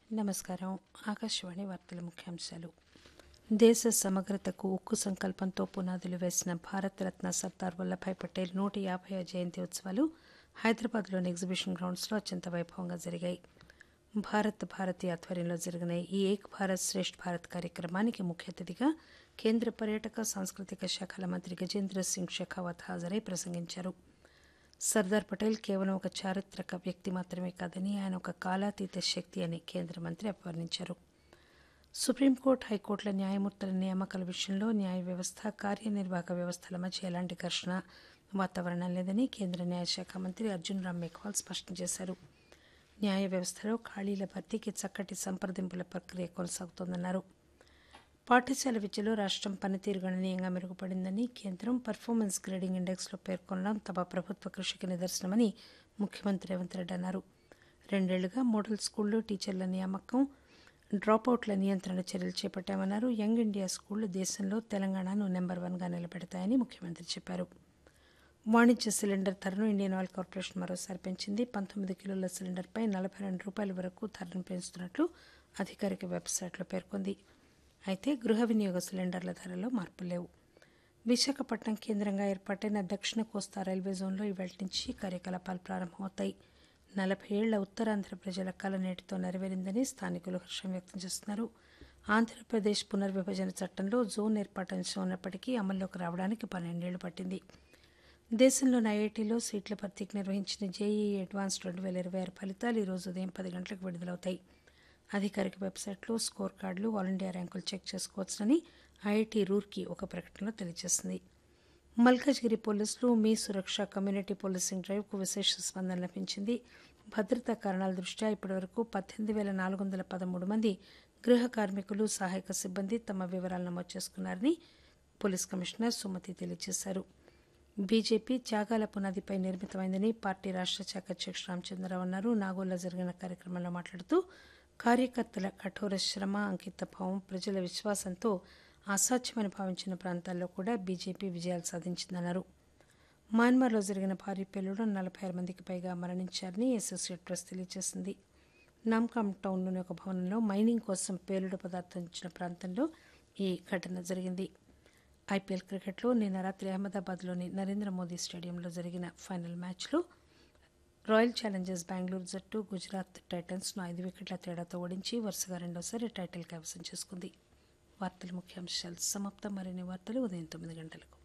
నమస్కారం ఆకాశవాణి వార్తల ముఖ్యాంశాలు దేశ సమగ్రతకు ఉక్కు సంకల్పంతో పునాదులు వేసిన భారతరత్న సర్దార్ వల్లభాయ్ పటేల్ నూట యాభై జయంతి ఉత్సవాలు హైదరాబాద్లోని ఎగ్జిబిషన్ గ్రౌండ్స్లో అత్యంత వైభవంగా జరిగాయి భారత్ భారతి ఆధ్వర్యంలో జరిగిన ఈ ఏక్ భారత్ శ్రేష్ఠ భారత్ కార్యక్రమానికి ముఖ్య అతిథిగా కేంద్ర పర్యాటక సాంస్కృతిక శాఖల మంత్రి గజేంద్ర సింగ్ షెకావత్ హాజరై ప్రసంగించారు సర్దార్ పటేల్ కేవలం ఒక చారిత్రక వ్యక్తి మాత్రమే కాదని ఆయన ఒక కాలాతీత శక్తి అని కేంద్ర మంత్రి అభివర్ణించారు సుప్రీంకోర్టు హైకోర్టుల న్యాయమూర్తుల నియామకాల విషయంలో న్యాయ వ్యవస్థ కార్యనిర్వాహక వ్యవస్థల మధ్య ఎలాంటి ఘర్షణ వాతావరణం లేదని కేంద్ర న్యాయశాఖ మంత్రి అర్జున్ రామ్ మేఘ్వాల్ స్పష్టం చేశారు న్యాయ వ్యవస్థలో ఖాళీల భర్తీకి చక్కటి సంప్రదింపుల ప్రక్రియ కొనసాగుతోందన్నారు పాఠశాల విద్యలో రాష్ట్రం పనితీరు గణనీయంగా మెరుగుపడిందని కేంద్రం పర్ఫార్మెన్స్ గ్రేడింగ్ ఇండెక్స్లో పేర్కొనడం తమ ప్రభుత్వ కృషికి నిదర్శనమని ముఖ్యమంత్రి రేవంత్ రెడ్డి అన్నారు రెండేళ్లుగా మోడల్ స్కూళ్లు టీచర్ల నియామకం డ్రాపౌట్ల నియంత్రణ చర్యలు చేపట్టామన్నారు యంగ్ ఇండియా స్కూళ్లు దేశంలో తెలంగాణను నెంబర్ వన్గా నిలబెడతాయని ముఖ్యమంత్రి చెప్పారు వాణిజ్య సిలిండర్ ధరను ఇండియన్ ఆయిల్ కార్పొరేషన్ మరోసారి పెంచింది పంతొమ్మిది కిలోల సిలిండర్పై నలభై రెండు రూపాయల వరకు ధరను పెంచుతున్నట్లు అధికారిక వెబ్సైట్లో పేర్కొంది అయితే గృహ వినియోగ సిలిండర్ల ధరలో మార్పులు లేవు విశాఖపట్నం కేంద్రంగా ఏర్పాటైన దక్షిణ కోస్తా రైల్వే జోన్లో ఇవాళ నుంచి కార్యకలాపాలు ప్రారంభమవుతాయి నలభై ఏళ్ల ఉత్తరాంధ్ర ప్రజల కల నేటితో నెరవేరిందని స్థానికులు హర్షం వ్యక్తం చేస్తున్నారు ఆంధ్రప్రదేశ్ పునర్విభజన చట్టంలో జోన్ ఏర్పాటు అంశం ఉన్నప్పటికీ అమల్లోకి రావడానికి పన్నెండేళ్లు పట్టింది దేశంలోని ఐఐటీలో సీట్ల భర్తీకి నిర్వహించిన జేఈఈ అడ్వాన్స్ రెండు వేల ఇరవై ఆరు ఫలితాలు ఈరోజు ఉదయం పది గంటలకు విడుదలవుతాయి అధికారిక వెబ్సైట్లో స్కోర్ కార్డులు ఆల్ ఇండియా ర్యాంకులు చెక్ చేసుకోవచ్చునని ఐఐటి రూర్కి ఒక ప్రకటనలో తెలియజేసింది మల్కాజ్గిరి పోలీసులు మీ సురక్ష కమ్యూనిటీ పోలీసింగ్ డ్రైవ్కు విశేష స్పందన లభించింది భద్రతా కారణాల దృష్ట్యా ఇప్పటివరకు పద్దెనిమిది వేల నాలుగు వందల పదమూడు మంది గృహ కార్మికులు సహాయక సిబ్బంది తమ వివరాలు నమోదు చేసుకున్నారని పోలీస్ కమిషనర్ సుమతి తెలియజేశారు బీజేపీ త్యాగాల పునాదిపై నిర్మితమైందని పార్టీ రాష్ట్ర శాఖ అధ్యక్షుడు రామచంద్రరావు అన్నారు నాగోల్లో జరిగిన కార్యక్రమంలో మాట్లాడుతూ కార్యకర్తల కఠోర శ్రమ అంకితభావం ప్రజల విశ్వాసంతో అసాధ్యమని భావించిన ప్రాంతాల్లో కూడా బీజేపీ విజయాలు సాధించిందన్నారు మయన్మార్లో జరిగిన భారీ పేలుడు నలభై ఆరు మందికి పైగా మరణించారని అసోసియేట్ ప్రెస్ తెలియజేసింది నామ్కామ్ టౌన్లోని ఒక భవనంలో మైనింగ్ కోసం పేలుడు పదార్థం ఇచ్చిన ప్రాంతంలో ఈ ఘటన జరిగింది ఐపీఎల్ క్రికెట్లో నిన్న రాత్రి అహ్మదాబాద్లోని నరేంద్ర మోదీ స్టేడియంలో జరిగిన ఫైనల్ మ్యాచ్లో రాయల్ ఛాలెంజర్స్ బెంగళూరు జట్టు గుజరాత్ టైటన్స్ను ఐదు వికెట్ల తేడాతో ఓడించి వరుసగా రెండోసారి టైటిల్ కైవసం చేసుకుంది వార్తల ముఖ్యాంశాలు సమాప్తం మరిన్ని వార్తలు ఉదయం తొమ్మిది గంటలకు